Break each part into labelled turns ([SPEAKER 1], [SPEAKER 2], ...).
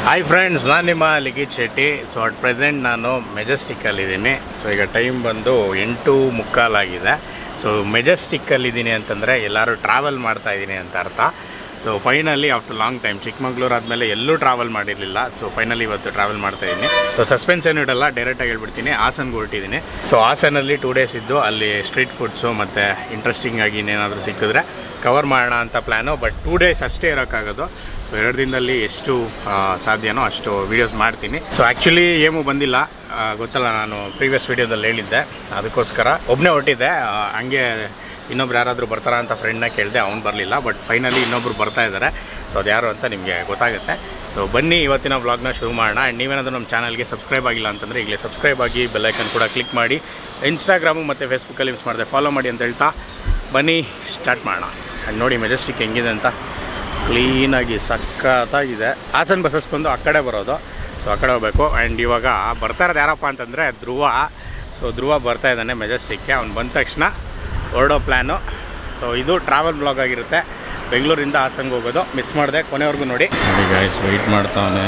[SPEAKER 1] Hi friends ನಾನು ನಿಮ್ಮ Likhith Shetty so at present ನಾನು ಮೆಜೆಸ್ಟಿಕ್ಕಲ್ಲಿದ್ದೀನಿ ಸೊ ಈಗ ಟೈಮ್ ಬಂದು ಎಂಟು ಮುಕ್ಕಾಲಾಗಿದೆ ಸೊ ಮೆಜೆಸ್ಟಿಕ್ಕಲ್ಲಿದ್ದೀನಿ ಅಂತಂದರೆ ಎಲ್ಲರೂ ಟ್ರಾವೆಲ್ ಮಾಡ್ತಾ ಇದ್ದೀನಿ ಅಂತ ಅರ್ಥ so finally after long time Chikkamagaluru ಆದಮೇಲೆ ಎಲ್ಲೂ ಟ್ರಾವೆಲ್ ಮಾಡಿರಲಿಲ್ಲ ಸೊ ಫೈನಲಿ ಇವತ್ತು ಟ್ರಾವೆಲ್ ಮಾಡ್ತಾ ಇದ್ದೀನಿ ಸೊ ಸಸ್ಪೆನ್ಸ್ ಏನು ಇಡಲ್ಲ ಡೈರೆಕ್ಟಾಗಿ ಹೇಳ್ಬಿಡ್ತೀನಿ ಹಾಸನ್ಗೆ ಹೊರಟಿದ್ದೀನಿ ಸೊ ಹಾಸನಲ್ಲಿ ಟೂ ಡೇಸ್ ಇದ್ದು ಅಲ್ಲಿ ಸ್ಟ್ರೀಟ್ ಫುಡ್ಸು ಮತ್ತು ಇಂಟ್ರೆಸ್ಟಿಂಗ್ ಆಗಿ ಇನ್ನೇನಾದರೂ ಸಿಕ್ಕಿದ್ರೆ ಕವರ್ ಮಾಡೋಣ ಅಂತ ಪ್ಲ್ಯಾನು ಬಟ್ ಟೂ ಡೇಸ್ ಅಷ್ಟೇ ಇರೋಕ್ಕಾಗೋದು ಸೊ ಎರಡು ದಿನದಲ್ಲಿ ಎಷ್ಟು ಆ, ಸಾಧ್ಯನೋ ಅಷ್ಟು ವೀಡಿಯೋಸ್ ಮಾಡ್ತೀನಿ ಸೊ ಆ್ಯಕ್ಚುಲಿ ಏನು ಬಂದಿಲ್ಲ ಆ, ಗೊತ್ತಲ್ಲ ನಾನು ಪ್ರೀವಿಯಸ್ ವೀಡಿಯೋದಲ್ಲಿ ಹೇಳಿದ್ದೆ ಅದಕ್ಕೋಸ್ಕರ ಒಬ್ಬನೇ ಹೊರಟಿದ್ದೆ ಆ, ಹಂಗೆ ಇನ್ನೊಬ್ರು ಯಾರಾದರೂ ಬರ್ತಾರಾ ಅಂತ ಫ್ರೆಂಡ್ನ ಕೇಳಿದೆ ಅವ್ನು ಬರಲಿಲ್ಲ ಬಟ್ ಫೈನಲಿ ಇನ್ನೊಬ್ರು ಬರ್ತಾ ಇದ್ದಾರೆ ಸೊ ಅದು ಯಾರು ಅಂತ ನಿಮಗೆ ಗೊತ್ತಾಗುತ್ತೆ ಸೊ ಬನ್ನಿ ಇವತ್ತಿನ ವ್ಲಾಗ್ನ ಶುರು ಮಾಡೋಣ ಆ್ಯಂಡ್ ನೀವೇನಾದರೂ ನಮ್ಮ ಚಾನಲ್ಗೆ ಸಬ್ಸ್ಕ್ರೈಬ್ ಆಗಿಲ್ಲ ಅಂತಂದರೆ ಈಗಲೇ ಸಬ್ಸ್ಕ್ರೈಬ್ ಆಗಿ ಬೆಲ್ಲೈಕನ್ ಕೂಡ ಕ್ಲಿಕ್ ಮಾಡಿ ಇನ್ಸ್ಟಾಗ್ರಾಮು ಮತ್ತು ಫೇಸ್ಬುಕ್ಕಲ್ಲಿ ಮಿಸ್ ಮಾಡಿದೆ ಫಾಲೋ ಮಾಡಿ ಅಂತ ಹೇಳ್ತಾ ಬನ್ನಿ ಸ್ಟಾರ್ಟ್ ಮಾಡೋಣ ಆ್ಯಂಡ್ ನೋಡಿ ಮೆಜೆಸ್ಟಿಕ್ ಹೆಂಗಿದೆ ಅಂತ ಕ್ಲೀನಾಗಿ ಸಖತ್ತಾಗಿದೆ ಹಾಸನ್ ಬಸ್ಸಸ್ ಬಂದು ಆ ಕಡೆ ಬರೋದು ಸೊ ಆ ಕಡೆ ಹೋಗ್ಬೇಕು ಆ್ಯಂಡ್ ಇವಾಗ ಬರ್ತಾ ಇರೋದು ಯಾರಪ್ಪ ಅಂತಂದರೆ ಧ್ರುವ ಸೊ ಧ್ರುವ ಬರ್ತಾ ಇದ್ದಾನೆ ಮೆಜೆಸ್ಟಿಕ್ಗೆ ಅವ್ನು ಬಂದ ತಕ್ಷಣ ಹೊರಡೋ ಪ್ಲ್ಯಾನು ಸೊ ಇದು ಟ್ರಾವೆಲ್ ಬ್ಲಾಗ್ ಆಗಿರುತ್ತೆ ಬೆಂಗಳೂರಿಂದ ಹಾಸನ್ಗೆ ಹೋಗೋದು ಮಿಸ್ ಮಾಡಿದೆ ಕೊನೆವರೆಗೂ ನೋಡಿ ನೋಡಿ ಗಾಯ್ಸ್ ವೆಯ್ಟ್ ಮಾಡ್ತಾವನೆ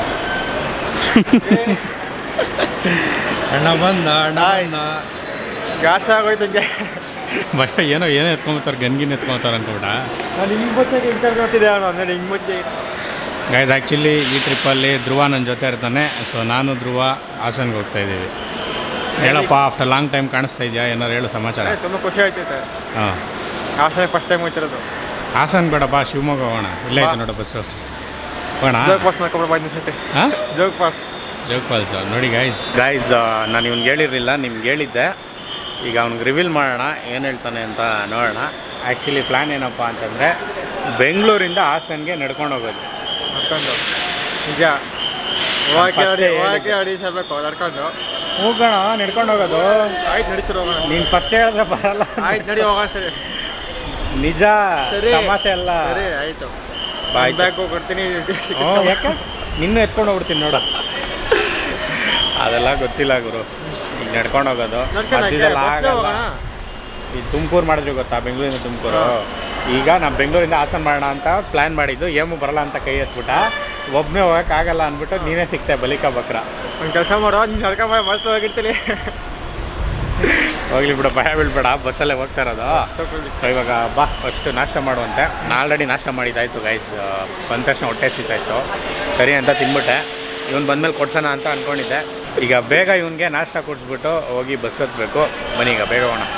[SPEAKER 1] ಅಣ್ಣ ಬಂದ ಅಣ್ಣ ಬಂದ
[SPEAKER 2] ಗಾಸ ಆಗೋಯ್ತು ಹಂಗೆ
[SPEAKER 1] ಭಯ ಏನೋ ಏನೋ ಎತ್ಕೊಂಬತ್ತಾರೆ ಗನ್ಗಿನ್ ಎತ್ಕೊಂಬತ್ತಾರೆ ಅನ್ಕೊಬಿಟ್ಟ
[SPEAKER 2] ನಾನು ಹಿಂಗೆ ಮತ್ತೆ ಹಿಂಗೆ ನೋಡ್ತಿದ್ದೆ ಅವನು ಆಮೇಲೆ ಹಿಂಗೆ ಮುಂದೆ
[SPEAKER 1] ಗೈಸ್ ಆ್ಯಕ್ಚುಲಿ ಈ ಟ್ರಿಪ್ಪಲ್ಲಿ ಧ್ರುವ ನನ್ನ ಜೊತೆ ಇರ್ತಾನೆ ಸೊ ನಾನು ಧ್ರುವ ಹಾಸನ್ಗೆ ಹೋಗ್ತಾ ಇದ್ದೀವಿ ಹೇಳಪ್ಪ ಆಫ್ಟರ್ ಲಾಂಗ್ ಟೈಮ್ ಕಾಣಿಸ್ತಾ ಇದೆಯಾ ಏನಾರು ಹೇಳು ಸಮಾಚಾರ
[SPEAKER 2] ತುಂಬ ಖುಷಿ ಆಯ್ತೈತೆ
[SPEAKER 1] ಹಾಂ
[SPEAKER 2] ಹಾಸನ ಫಸ್ಟ್ ಟೈಮ್ ಹೋಗ್ತಿರೋದು
[SPEAKER 1] ಹಾಸನ್ ಬೇಡಪ್ಪ ಶಿವಮೊಗ್ಗ ಹೋಗೋಣ ಇಲ್ಲೇ ಐತೆ ನೋಡು ಬಸ್ಸು ಹೋಗೋಣ
[SPEAKER 2] ಜೋಗ್ ಪಾಸ್ ಮಾಡ್ಕೊಂಡು ಬಂದು ಸೈತೆ
[SPEAKER 1] ಹಾಂ
[SPEAKER 2] ಜೋಗ್ ಪಾಸ್
[SPEAKER 1] ಜೋಗ್ ಫಾಲ್ಸ್ ನೋಡಿ ಗಾಯ್ಸ್ ಗಾಯ್ಸ್ ನಾನು ಇವ್ನಿಗೆ ಹೇಳಿರಲಿಲ್ಲ ನಿಮ್ಗೆ ಹೇಳಿದ್ದೆ ಈಗ ಅವ್ನಿಗೆ ರಿವೀಲ್ ಮಾಡೋಣ ಏನು ಹೇಳ್ತಾನೆ ಅಂತ ನೋಡೋಣ ಆ್ಯಕ್ಚುಲಿ ಪ್ಲ್ಯಾನ್ ಏನಪ್ಪ ಅಂತಂದರೆ ಬೆಂಗಳೂರಿಂದ ಹಾಸನ್ಗೆ ನಡ್ಕೊಂಡು ಹೋಗೋದು
[SPEAKER 2] ನಡ್ಕೊಂಡು ನಿಜ ಹೋಗಕ್ಕೆ
[SPEAKER 1] First
[SPEAKER 2] ಅಡಿ
[SPEAKER 1] ಹೇಳಿದ್ದೆ.
[SPEAKER 2] ಹೋಗಕ್ಕೆ ಅಡಿ ಸೇರ್ಬೇಕು ನಡ್ಕೊಂಡು
[SPEAKER 1] ಹೋಗೋಣ ನಡ್ಕೊಂಡು ಹೋಗೋದು
[SPEAKER 2] ಆಯ್ತು ನಡಿಸಿರು ಹೋಗೋಣ
[SPEAKER 1] ನೀನು ಫಸ್ಟ್ ಹೇಳಿದ್ರೆ ಬರಲ್ಲ
[SPEAKER 2] ಆಯ್ತು ನಡಿ ಹೋಗೋಣ ಸರಿ
[SPEAKER 1] ನಿಜ
[SPEAKER 2] ಸರಿ.
[SPEAKER 1] ತಮಾಷೆ ಅಲ್ಲ
[SPEAKER 2] ಸರಿ ಆಯಿತು
[SPEAKER 1] ಬಾ, ಆಯ್ತು.
[SPEAKER 2] ಬ್ಯಾಗ್ ಕೊಡ್ತೀನಿ
[SPEAKER 1] ಹ್ಞೂ, ಯಾಕೆ ನಿನ್ನೂ ಎತ್ಕೊಂಡು ಹೋಗ್ಬಿಡ್ತೀನಿ ನೋಡು ಅದೆಲ್ಲ ಗೊತ್ತಿಲ್ಲ ಗುರು ಈಗ ನಡ್ಕೊಂಡು ಹೋಗೋದು
[SPEAKER 2] ನಡ್ಕೊಂಡು
[SPEAKER 1] ಮಧ್ಯದಲ್ಲಿ ಆಗಲ್ಲ
[SPEAKER 2] ಹೋಗೋಣ
[SPEAKER 1] ಈ ತುಮಕೂರು ಮಾಡಿದ್ರಿ ಗೊತ್ತಾ ಬೆಂಗಳೂರಿಂದ ತುಮಕೂರು ಈಗ ನಾವು ಬೆಂಗಳೂರಿಂದ ಹಾಸನ ಮಾಡೋಣ ಅಂತ ಪ್ಲ್ಯಾನ್ ಮಾಡಿದ್ದು ಏಮು ಬರಲ್ಲ ಅಂತ ಕೈ ಎತ್ಬಿಟ್ಟ ಒಬ್ಬನೇ ಹೋಗೋಕ್ಕಾಗಲ್ಲ ಅಂದ್ಬಿಟ್ಟು ನೀನೇ ಸಿಗ್ತೆ ಬಲಿಕ ಬಕ್ರ
[SPEAKER 2] ಒಂದು ಕೆಲಸ ಮಾಡೋ ನೀನು ನಡ್ಕೊಂಬ ಮಸ್ತ್ ಹೋಗಿರ್ತೀನಿ
[SPEAKER 1] ಹೋಗ್ಲಿ ಬಿಡು ಭಯ ಬೀಳ್ಬೇಡ ಬಸ್ಸಲ್ಲೇ ಹೋಗ್ತಾ ಇರೋದು ಸೊ ಇವಾಗ ಬಾ ಫಸ್ಟ್ ನಾಷ್ಟ ಮಾಡುವಂತೆ ನಾ ಆಲ್ರೆಡಿ ನಾಷ್ಟ ಮಾಡಿದ್ದಾಯ್ತು ಗೈಸ್ ಬಂದ ತಕ್ಷಣ ಹೊಟ್ಟೆ ಸಿಗ್ತಾಯಿತ್ತು ಸರಿ ಅಂತ ತಿನ್ಬಿಟ್ಟೆ ಇವ್ನು ಬಂದಮೇಲೆ ಕೊಡ್ಸೋಣ ಅಂತ ಅಂದ್ಕೊಂಡಿದ್ದೆ ಈಗ ಬೇಗ ಇವನಿಗೆ ನಾಷ್ಟ ಕೊಡಿಸ್ಬಿಟ್ಟು ಹೋಗಿ ಬಸ್ ಹತ್ಬೇಕು ಬನ್ನಿ ಈಗ ಬೇಗ ಹೋಗೋಣ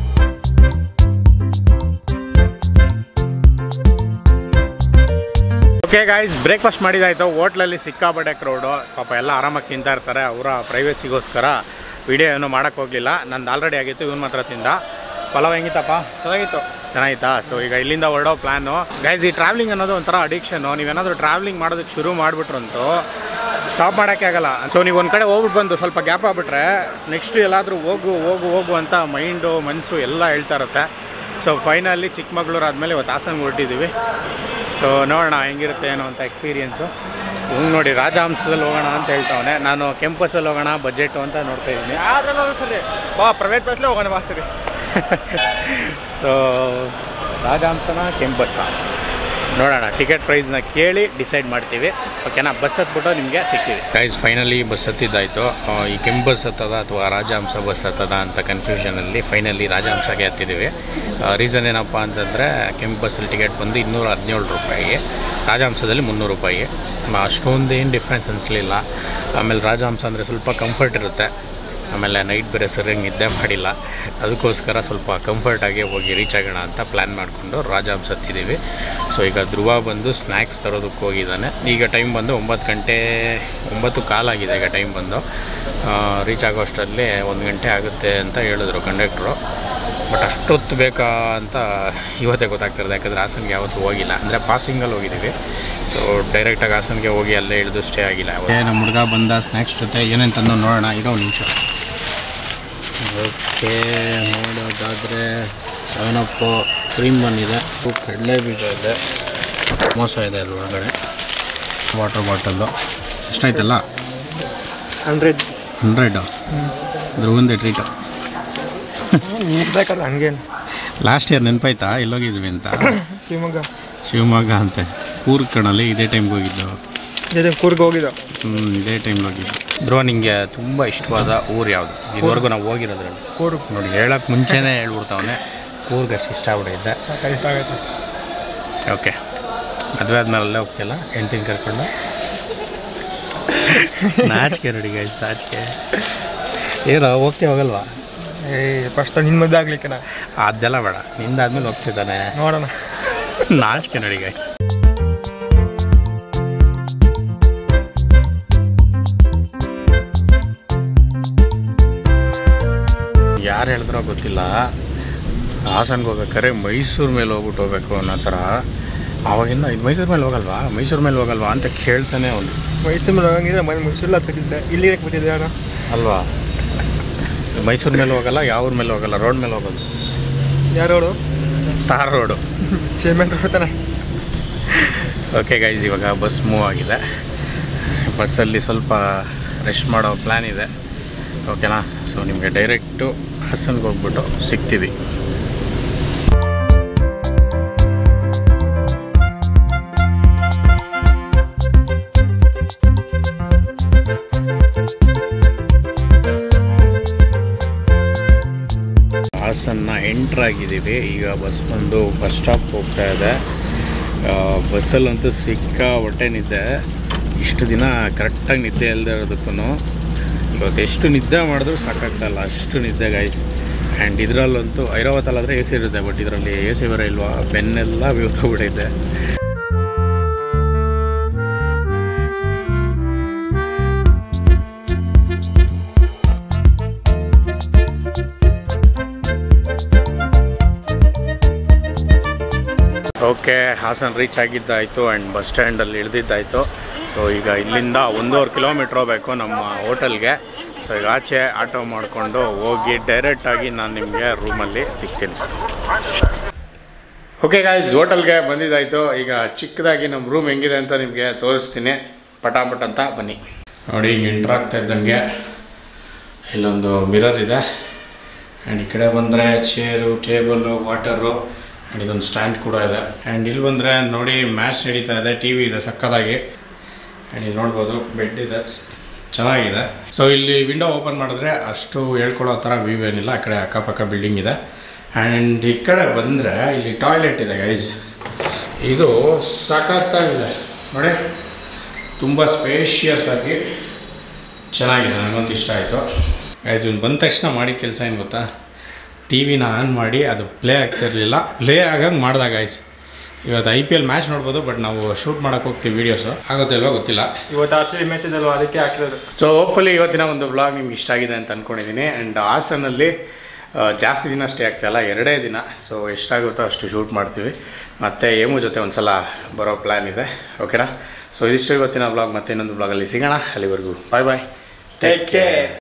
[SPEAKER 1] ಓಕೆ ಗಾಯ್ಸ್ ಬ್ರೇಕ್ಫಾಸ್ಟ್ ಮಾಡಿದಾಯ್ತು ಹೋಟ್ಲಲ್ಲಿ ಸಿಕ್ಕಾಪಟ್ಟೆ ಕ್ರೌಡು ಪಾಪ ಎಲ್ಲ ಆರಾಮಾಗಿ ತಿಂತಾ ಇರ್ತಾರೆ ಅವರ ಪ್ರೈವೇಸಿಗೋಸ್ಕರ ವಿಡಿಯೋ ಏನೂ ಮಾಡೋಕ್ಕೆ ಹೋಗಲಿಲ್ಲ ನಂದು ಆಲ್ರೆಡಿ ಆಗಿತ್ತು ಇವನು ಮಾತ್ರ ತಿಂದ ಪಲಾವ್ ಹೆಂಗಿತ್ತಪ್ಪ
[SPEAKER 2] ಚೆನ್ನಾಗಿತ್ತು
[SPEAKER 1] ಚೆನ್ನಾಗಿತ್ತಾ ಸೊ ಈಗ ಇಲ್ಲಿಂದ ಹೊರಡೋ ಪ್ಲ್ಯಾನು ಗೈಸ್ ಈ ಟ್ರಾವೆಲಿಂಗ್ ಅನ್ನೋದು ಒಂಥರ ಅಡಿಕ್ಷನು ನೀವೇನಾದರೂ ಟ್ರಾವೆಲಿಂಗ್ ಮಾಡೋದಕ್ಕೆ ಶುರು ಮಾಡಿಬಿಟ್ರಂತೂ ಸ್ಟಾಪ್ ಮಾಡೋಕ್ಕೆ ಆಗಲ್ಲ ಸೊ ನೀವು ಒಂದು ಕಡೆ ಹೋಗ್ಬಿಟ್ಟು ಬಂದು ಸ್ವಲ್ಪ ಗ್ಯಾಪ್ ಆಗ್ಬಿಟ್ರೆ ನೆಕ್ಸ್ಟ್ ಎಲ್ಲಾದರೂ ಹೋಗು ಹೋಗು ಹೋಗು ಅಂತ ಮೈಂಡು ಮನಸ್ಸು ಎಲ್ಲ ಹೇಳ್ತಾ ಇರುತ್ತೆ ಸೊ ಫೈನಲಿ ಚಿಕ್ಕಮಗಳೂರು ಆದಮೇಲೆ ಇವತ್ತು ಹಾಸನ್ಗೆ ಹೊರಟಿದ್ದೀವಿ ಸೊ ನೋಡೋಣ ಹೆಂಗಿರುತ್ತೆ ಏನೋ ಅಂತ ಎಕ್ಸ್ಪೀರಿಯೆನ್ಸು ಹಂಗೆ ನೋಡಿ ರಾಜಹಂಸದಲ್ಲಿ ಹೋಗೋಣ ಅಂತ ಹೇಳ್ತಾವನೆ ನಾನು ಕೆಂಪಸ್ಸಲ್ಲಿ ಹೋಗೋಣ ಬಜೆಟು ಅಂತ ನೋಡ್ತಾ ಇದ್ದೀನಿ
[SPEAKER 2] ಯಾವ್ದ್ರಲ್ಲಾದ್ರೂ ಸರಿ ಬಾ ಪ್ರೈವೇಟ್ ಬಸ್ಲೇ ಹೋಗೋಣ ಬಾ ಸರಿ
[SPEAKER 1] ಸೊ ರಾಜಹಂಸನ ಕೆಂಪಸ್ಸ ನೋಡೋಣ ಟಿಕೆಟ್ ಪ್ರೈಸ್ನ ಕೇಳಿ ಡಿಸೈಡ್ ಮಾಡ್ತೀವಿ ಓಕೆನಾ ಬಸ್ ಹತ್ಬಿಟ್ಟು ನಿಮಗೆ ಸಿಗ್ತೀವಿ ಗೈಸ್ ಫೈನಲಿ ಬಸ್ ಹತ್ತಿದ್ದಾಯಿತು ಈ ಕೆಂಪು ಬಸ್ ಹತ್ತದ ಅಥವಾ ರಾಜಹಂಸ ಬಸ್ ಹತ್ತದ ಅಂತ ಕನ್ಫ್ಯೂಷನಲ್ಲಿ ಫೈನಲಿ ರಾಜಹಂಸಗೆ ಹತ್ತಿದ್ದೀವಿ ರೀಸನ್ ಏನಪ್ಪ ಅಂತಂದರೆ ಕೆಂಪು ಬಸ್ಸಲ್ಲಿ ಟಿಕೆಟ್ ಬಂದು ಇನ್ನೂರ ಹದಿನೇಳು ರೂಪಾಯಿಗೆ ರಾಜಹಂಸದಲ್ಲಿ ಮುನ್ನೂರು ರೂಪಾಯಿಗೆ ಅಷ್ಟೊಂದು ಏನು ಡಿಫ್ರೆನ್ಸ್ ಅನಿಸ್ಲಿಲ್ಲ ಆಮೇಲೆ ರಾಜಹಂಸ ಅಂದರೆ ಸ್ವಲ್ಪ ಕಂಫರ್ಟ್ ಇರುತ್ತೆ ಆಮೇಲೆ ನೈಟ್ ಬೇರೆ ಸರಿಯಾಗಿ ನಿದ್ದೆ ಮಾಡಿಲ್ಲ ಅದಕ್ಕೋಸ್ಕರ ಸ್ವಲ್ಪ ಕಂಫರ್ಟಾಗಿ ಹೋಗಿ ರೀಚ್ ಆಗೋಣ ಅಂತ ಪ್ಲ್ಯಾನ್ ಮಾಡಿಕೊಂಡು ರಾಜಹಂಸ ಹತ್ತಿದ್ದೀವಿ ಸೊ ಈಗ ಧ್ರುವ ಬಂದು ಸ್ನ್ಯಾಕ್ಸ್ ತರೋದಕ್ಕೆ ಹೋಗಿದ್ದಾನೆ ಈಗ ಟೈಮ್ ಬಂದು ಒಂಬತ್ತು ಗಂಟೆ ಒಂಬತ್ತು ಕಾಲಾಗಿದೆ ಈಗ ಟೈಮ್ ಬಂದು ರೀಚ್ ಆಗೋ ಅಷ್ಟರಲ್ಲಿ ಒಂದು ಗಂಟೆ ಆಗುತ್ತೆ ಅಂತ ಹೇಳಿದ್ರು ಕಂಡಕ್ಟ್ರು ಬಟ್ ಅಷ್ಟೊತ್ತು ಬೇಕಾ ಅಂತ ಇವತ್ತೇ ಗೊತ್ತಾಗ್ತಿರೋದು ಯಾಕಂದರೆ ಹಾಸನ್ಗೆ ಯಾವತ್ತೂ ಹೋಗಿಲ್ಲ ಅಂದರೆ ಪಾಸಿಂಗಲ್ಲಿ ಹೋಗಿದ್ದೀವಿ ಸೊ ಡೈರೆಕ್ಟಾಗಿ ಹಾಸನ್ಗೆ ಹೋಗಿ ಅಲ್ಲೇ ಇಳಿದು ಸ್ಟೇ ಆಗಿಲ್ಲ ನಮ್ಮ ಹುಡುಗ ಬಂದ ಸ್ನ್ಯಾಕ್ಸ್ ಜೊತೆ ಏನೇನು ತಂದು ನೋಡೋಣ ಇರೋ ಒಂದು ನಿಮಿಷ ಓಕೆ ನೋಡೋದಾದರೆ ಸೆವೆನಪ್ಪು ಕ್ರೀಮ್ ಬಂದಿದೆ ಕಡಲೆ ಬೀಜ ಇದೆ ಮೋಸ ಇದೆ ಅಲ್ಲಿ ಒಳಗಡೆ ವಾಟರ್ ಬಾಟಲ್ಲು ಎಷ್ಟಾಯ್ತಲ್ಲ
[SPEAKER 2] ಹಂಡ್ರೆಡ್
[SPEAKER 1] ಹಂಡ್ರೆಡು ಧ್ರುವಂದೇ ಟ್ರೀಟು
[SPEAKER 2] ಬೇಕಾದ್ರೆ ಹಂಗೇನು
[SPEAKER 1] ಲಾಸ್ಟ್ ಇಯರ್ ನೆನಪಾಯ್ತಾ ಎಲ್ಲೋಗಿದ್ವಿ ಅಂತ
[SPEAKER 2] ಶಿವಮೊಗ್ಗ
[SPEAKER 1] ಶಿವಮೊಗ್ಗ ಅಂತೆ ಕೂರ್ಗ್ ಕಣಲ್ಲಿ ಇದೇ ಟೈಮ್ಗೆ ಹೋಗಿದ್ದು
[SPEAKER 2] ಜೊತೆ ಕೂರ್ಗೆ ಹೋಗಿದ್ದು
[SPEAKER 1] ಹ್ಞೂ ಇದೇ ಟೈಮ್ ಹೋಗಿದ್ದು ಧ್ರುವ ನಿಂಗೆ ತುಂಬ ಇಷ್ಟವಾದ ಊರು ಯಾವುದು ಇದುವರೆಗೂ ನಾವು ಹೋಗಿರೋದ್ರಲ್ಲಿ
[SPEAKER 2] ಕೂರ್ಗ್
[SPEAKER 1] ನೋಡಿ ಹೇಳಕ್ಕೆ ಮುಂಚೆನೇ ಹೇಳ್ಬಿಡ್ತಾವನೆ ಊರಿಗೆ ಅಷ್ಟು ಇಷ್ಟ ಆಗ್ಬಿಟ್ಟೈತೆ
[SPEAKER 2] ಸಾಕು ಇಷ್ಟ ಆಗೈತೆ
[SPEAKER 1] ಓಕೆ ಮದುವೆ ಆದ್ಮೇಲೆ ಅಲ್ಲೇ ಹೋಗ್ತಿಲ್ಲ ಹೆಂಡ್ತಿನ ಕರ್ಕೊಂಡು ನಾಚಿಕೆ ನೋಡಿ ಗೈಸ್ ನಾಚಿಕೆ ಏನೋ ಹೋಗ್ತೀವಿ ಹೋಗಲ್ವಾ
[SPEAKER 2] ಏಯ್ ಫಸ್ಟ್ ನಿನ್ನ ಮದುವೆ ಆಗ್ಲಿಕ್ಕೆ ನಾ
[SPEAKER 1] ಅದೆಲ್ಲ ಬೇಡ ನಿಂದಾದ್ಮೇಲೆ ಹೋಗ್ತಿದ್ದಾನೆ
[SPEAKER 2] ನೋಡೋಣ
[SPEAKER 1] ನಾಚಿಕೆ ನೋಡಿ ಗೈಸ್ ಯಾರು ಹೇಳಿದ್ರೋ ಗೊತ್ತಿಲ್ಲ ಹಾಸನ್ಗೆ ಹೋಗ್ಬೇಕಾದ್ರೆ ಮೈಸೂರು ಮೇಲೆ ಹೋಗ್ಬಿಟ್ಟು ಹೋಗ್ಬೇಕು ಅನ್ನೋ ಥರ ಅವಾಗಿನ್ನ ಇದು ಮೈಸೂರು ಮೇಲೆ ಹೋಗಲ್ವಾ ಮೈಸೂರು ಮೇಲೆ ಹೋಗಲ್ವಾ ಅಂತ ಕೇಳ್ತಾನೆ ಅವನು
[SPEAKER 2] ಮೈಸೂರು ಮೇಲೆ ಹೋಗಂಗಿದ್ರೆ ಮನೆ ಮೈಸೂರಲ್ಲಿ ಹತ್ತಿದ್ದೆ ಇಲ್ಲಿ ಇರಕ್ಕೆ ಬಿಟ್ಟಿದ್ದೆ ನಾನು
[SPEAKER 1] ಅಲ್ವಾ ಮೈಸೂರು ಮೇಲೆ ಹೋಗಲ್ಲ ಯಾವ ಊರ ಮೇಲೆ ಹೋಗಲ್ಲ ರೋಡ್ ಮೇಲೆ ಹೋಗೋದು
[SPEAKER 2] ಯಾರೋಡು
[SPEAKER 1] ತಾರ್ ರೋಡು
[SPEAKER 2] ಸಿಮೆಂಟ್ ಹೊಡ್ತಾನೆ
[SPEAKER 1] ಓಕೆ ಗೈಸ್ ಇವಾಗ ಬಸ್ ಮೂವ್ ಆಗಿದೆ ಬಸ್ಸಲ್ಲಿ ಸ್ವಲ್ಪ ರೆಸ್ಟ್ ಮಾಡೋ ಪ್ಲ್ಯಾನ್ ಇದೆ ಓಕೆನಾ ಸೊ ನಿಮಗೆ ಡೈರೆಕ್ಟು ಹಾಸನ್ಗೆ ಹೋಗ್ಬಿಟ್ಟು ಸಿಗ್ತೀವಿ ಹಾಸನ್ನ ಎಂಟ್ರ್ ಆಗಿದ್ದೀವಿ ಈಗ ಬಸ್ ಬಂದು ಬಸ್ ಸ್ಟಾಪ್ ಹೋಗ್ತಾ ಇದೆ ಆ, ಬಸ್ಸಲ್ಲಂತೂ ಸಿಕ್ಕಾಪಟ್ಟೆ ನಿದ್ದೆ ಇಷ್ಟು ದಿನ ಕರೆಕ್ಟಾಗಿ ನಿದ್ದೆ ಇಲ್ಲದೆ ಇರೋದಕ್ಕೂ ಇವತ್ತು ಎಷ್ಟು ನಿದ್ದೆ ಮಾಡಿದ್ರು ಸಾಕಾಗ್ತಾಯಿಲ್ಲ ಅಷ್ಟು ನಿದ್ದೆ ಗಾಯ್ಸ್ ಆ್ಯಂಡ್ ಇದರಲ್ಲಂತೂ ಐರಾವತಲ್ಲಾದರೆ ಎ ಸಿ ಇರುತ್ತೆ ಬಟ್ ಇದರಲ್ಲಿ ಎ ಸಿ ಬೇರೆ ಇಲ್ವಾ ಬೆನ್ನೆಲ್ಲ ಬಿಡ್ತೈತೆ ಓಕೆ ಹಾಸನ್ ರೀಚ್ ಆಗಿದ್ದಾಯಿತು ಆ್ಯಂಡ್ ಬಸ್ ಸ್ಟ್ಯಾಂಡಲ್ಲಿ ಇಳಿದಿದ್ದಾಯಿತು ಸೊ ಈಗ ಇಲ್ಲಿಂದ ಒಂದೂವರೆ ಕಿಲೋಮೀಟ್ರ್ ಹೋಗಬೇಕು ನಮ್ಮ ಹೋಟೆಲ್ಗೆ ಸೊ ಈಗ ಆಚೆ ಆಟೋ ಮಾಡಿಕೊಂಡು ಹೋಗಿ ಡೈರೆಕ್ಟಾಗಿ ನಾನು ನಿಮಗೆ ರೂಮಲ್ಲಿ ಸಿಗ್ತೀನಿ ಓಕೆ ಗಾಯ್ಸ್ ಹೋಟೆಲ್ಗೆ ಬಂದಿದ್ದಾಯಿತು ಈಗ ಚಿಕ್ಕದಾಗಿ ನಮ್ಮ ರೂಮ್ ಹೆಂಗಿದೆ ಅಂತ ನಿಮಗೆ ತೋರಿಸ್ತೀನಿ ಪಟಾಪಟ್ ಅಂತ ಬನ್ನಿ ನೋಡಿ ಹಿಂಗೆ ಎಂಟ್ರ್ ಆಗ್ತಾ ಇದ್ದಂಗೆ ಇಲ್ಲೊಂದು ಮಿರರ್ ಇದೆ ಆ್ಯಂಡ್ ಈ ಕಡೆ ಬಂದರೆ ಚೇರು ಟೇಬಲು ವಾಟರು ಆ್ಯಂಡ್ ಇದೊಂದು ಸ್ಟ್ಯಾಂಡ್ ಕೂಡ ಇದೆ ಆ್ಯಂಡ್ ಇಲ್ಲಿ ಬಂದರೆ ನೋಡಿ ಮ್ಯಾಚ್ ನಡೀತಾ ಇದೆ ಟಿ ವಿ ಇದೆ ಸಕ್ಕದಾಗಿ ಆ್ಯಂಡ್ ಇಲ್ಲಿ ನೋಡ್ಬೋದು ಬೆಡ್ ಇದೆ ಚೆನ್ನಾಗಿದೆ ಸೊ ಇಲ್ಲಿ ವಿಂಡೋ ಓಪನ್ ಮಾಡಿದ್ರೆ ಅಷ್ಟು ಹೇಳ್ಕೊಳ್ಳೋ ಥರ ವ್ಯೂ ಏನಿಲ್ಲ ಆ ಕಡೆ ಅಕ್ಕಪಕ್ಕ ಬಿಲ್ಡಿಂಗ್ ಇದೆ ಆ್ಯಂಡ್ ಈ ಕಡೆ ಬಂದರೆ ಇಲ್ಲಿ ಟಾಯ್ಲೆಟ್ ಇದೆ ಗೈಸ್ ಇದು ಸಖತ್ತಾಗಿದೆ ನೋಡಿ ತುಂಬ ಸ್ಪೇಷಿಯಸ್ ಆಗಿ ಚೆನ್ನಾಗಿದೆ ನನಗಂತೂ ಇಷ್ಟ ಆಯಿತು ಗೈಸ್ ಇವ್ನು ಬಂದ ತಕ್ಷಣ ಮಾಡಿ ಕೆಲಸ ಏನು ಗೊತ್ತಾ ಟಿ ವಿನ ಆನ್ ಮಾಡಿ ಅದು ಪ್ಲೇ ಆಗ್ತಿರ್ಲಿಲ್ಲ ಪ್ಲೇ ಆಗಂಗೆ ಮಾಡ್ದಾಗ ಗೈಸ್ ಇವತ್ತು ಐ ಪಿ ಎಲ್ ಮ್ಯಾಚ್ ನೋಡ್ಬೋದು ಬಟ್ ನಾವು ಶೂಟ್ ಮಾಡೋಕೆ ಹೋಗ್ತೀವಿ ವೀಡಿಯೋಸು ಆಗುತ್ತೆ ಇಲ್ವಾ ಗೊತ್ತಿಲ್ಲ
[SPEAKER 2] ಇವತ್ತು ಆರ್ ಸಿ ಬಿ ಮ್ಯಾಚ್ ಇದಲ್ವ ಅದಕ್ಕೆ ಹಾಕಿರೋದು
[SPEAKER 1] ಸೊ ಹೋಪ್ಫುಲಿ ಇವತ್ತಿನ ಒಂದು ವ್ಲಾಗ್ ನಿಮ್ಗೆ ಇಷ್ಟ ಆಗಿದೆ ಅಂತ ಅಂದ್ಕೊಂಡಿದ್ದೀನಿ ಆ್ಯಂಡ್ ಹಾಸನಲ್ಲಿ ಆ, ಜಾಸ್ತಿ ದಿನ ಸ್ಟೇ ಆಗ್ತಾಯಿಲ್ಲ ಎರಡೇ ದಿನ ಸೊ ಎಷ್ಟಾಗುತ್ತೋ ಅಷ್ಟು ಶೂಟ್ ಮಾಡ್ತೀವಿ ಮತ್ತು ಏಮು ಜೊತೆ ಒಂದು ಸಲ ಬರೋ ಪ್ಲ್ಯಾನ್ ಇದೆ ಓಕೆನಾ ಸೊ ಇದಿಷ್ಟು ಇವತ್ತಿನ ವ್ಲಾಗ್ ಮತ್ತೆ ಇನ್ನೊಂದು ವ್ಲಾಗಲ್ಲಿ ಸಿಗೋಣ ಅಲ್ಲಿವರೆಗೂ ಬಾಯ್ ಬಾಯ್
[SPEAKER 2] Take care.